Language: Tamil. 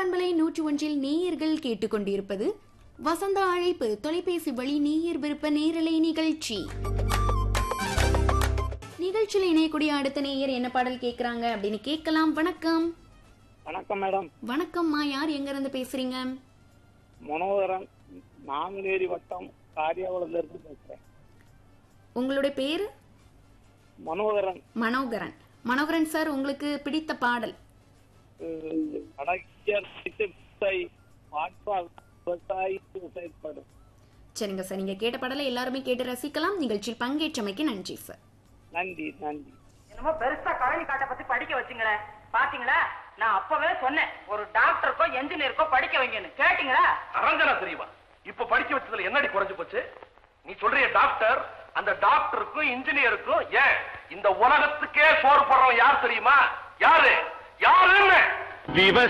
பண்பலை நூற்று ஒன்றில் நேயர்கள் கேட்டுக்கொண்டிருப்பது வசந்த அழைப்பு தொலைபேசி வழி நேயர் விருப்ப நேரலை நிகழ்ச்சி நிகழ்ச்சியில் இணையக்கூடிய அடுத்த நேயர் என்ன பாடல் கேக்குறாங்க அப்படின்னு கேட்கலாம் வணக்கம் வணக்கம் மேடம் வணக்கம்மா யார் எங்க இருந்து பேசுறீங்க மனோகரன் நாங்குநேரி வட்டம் காரியாவளத்துல இருந்து பேசுறேன் உங்களுடைய பேரு மனோகரன் மனோகரன் மனோகரன் சார் உங்களுக்கு பிடித்த பாடல் அஹ், அடக்கியர் வீட்டு விவசாயி பாட்பா விவசாயி செயல்படும் சரிங்க சார் நீங்க கேட்ட பாடலை எல்லாருமே கேட்டு ரசிக்கலாம் நிகழ்ச்சியில் பங்கேற்றமைக்கு நன்றி சார் நன்றி நன்றி என்னமோ பெருசா கழனி காட்டை பத்தி படிக்க வச்சுங்களே பாத்தீங்களா நான் அப்பவே சொன்னேன் ஒரு டாக்டருக்கோ என்ஜினியருக்கோ படிக்க வைங்கன்னு கேட்டீங்களா அரஞ்சனா தெரியுமா இப்ப படிக்க வச்சதுல என்னடி குறைஞ்சு போச்சு நீ சொல்றிய டாக்டர் அந்த டாக்டருக்கும் இன்ஜினியருக்கும் ஏன் இந்த உலகத்துக்கே சோறு போடுறவன் யார் தெரியுமா யாரு யாருன்னு